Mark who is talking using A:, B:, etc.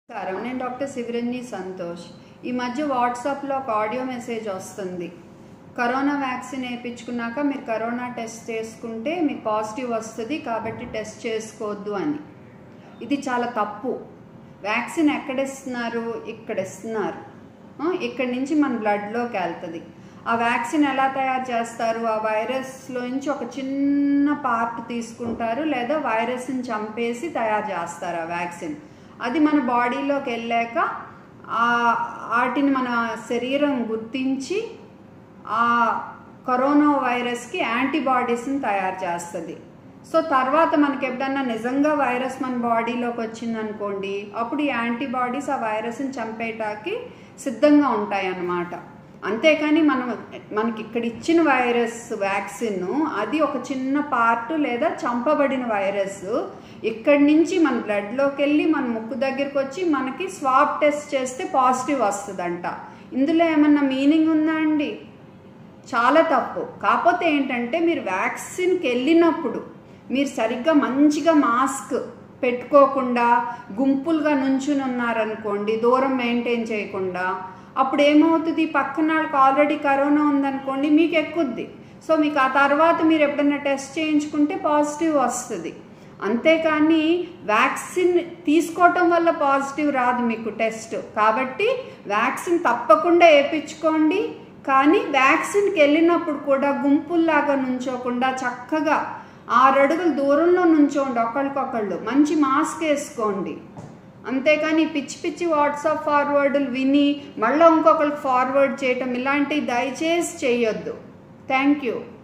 A: నమస్కారం నేను డాక్టర్ శివరంజి సంతోష్ ఈ మధ్య వాట్సాప్లో ఒక ఆడియో మెసేజ్ వస్తుంది కరోనా వ్యాక్సిన్ వేయించుకున్నాక మీరు కరోనా టెస్ట్ చేసుకుంటే మీకు పాజిటివ్ వస్తుంది కాబట్టి టెస్ట్ చేసుకోవద్దు అని ఇది చాలా తప్పు వ్యాక్సిన్ ఎక్కడ ఇస్తున్నారు ఇక్కడ ఇస్తున్నారు ఆ, ఇక్కడి నుంచి మన బ్లడ్లోకి వెళ్తుంది ఆ వ్యాక్సిన్ ఎలా తయారు చేస్తారు ఆ వైరస్లో నుంచి ఒక చిన్న పార్ట్ తీసుకుంటారు లేదా వైరస్ని చంపేసి తయారు చేస్తారు ఆ వ్యాక్సిన్ అది మన బాడీలోకి వెళ్ళాక ఆ వాటిని మన శరీరం గుర్తించి ఆ కరోనా వైరస్కి యాంటీబాడీస్ని తయారు చేస్తుంది సో తర్వాత మనకి ఎప్పుడన్నా నిజంగా వైరస్ మన బాడీలోకి వచ్చింది అనుకోండి అప్పుడు ఈ యాంటీబాడీస్ ఆ వైరస్ని చంపేటానికి సిద్ధంగా ఉంటాయి అన్నమాట అంతేకాని మనం మనకి ఇక్కడ ఇచ్చిన వైరస్ వ్యాక్సిన్ అది ఒక చిన్న పార్ట్ లేదా చంపబడిన వైరస్ ఇక్కడి నుంచి మన బ్లడ్లోకి వెళ్ళి మన ముక్కు దగ్గరికి వచ్చి మనకి స్వాబ్ టెస్ట్ చేస్తే పాజిటివ్ వస్తుందంట ఇందులో ఏమన్నా మీనింగ్ ఉందా అండి చాలా తప్పు కాకపోతే ఏంటంటే మీరు వ్యాక్సిన్కి వెళ్ళినప్పుడు మీరు సరిగ్గా మంచిగా మాస్క్ పెట్టుకోకుండా గుంపులుగా నుంచుని ఉన్నారనుకోండి దూరం మెయింటైన్ చేయకుండా అప్పుడు ఏమవుతుంది పక్కన వాళ్ళకి ఆల్రెడీ కరోనా ఉందనుకోండి మీకు ఎక్కుద్ది సో మీకు ఆ తర్వాత మీరు ఎప్పుడైనా టెస్ట్ చేయించుకుంటే పాజిటివ్ వస్తుంది అంతేకాని వ్యాక్సిన్ తీసుకోవటం వల్ల పాజిటివ్ రాదు మీకు టెస్ట్ కాబట్టి వ్యాక్సిన్ తప్పకుండా వేయించుకోండి కానీ వ్యాక్సిన్కి వెళ్ళినప్పుడు కూడా గుంపుల్లాగా నుంచోకుండా చక్కగా ఆరు అడుగుల దూరంలో నుంచోండి ఒకళ్ళకొకళ్ళు మంచి మాస్క్ వేసుకోండి అంతేకాని పిచ్చి పిచ్చి వాట్సాప్ ఫార్వర్డులు విని మళ్ళీ ఇంకొకరికి ఫార్వర్డ్ చేయటం ఇలాంటివి దయచేసి చేయొద్దు థ్యాంక్ యూ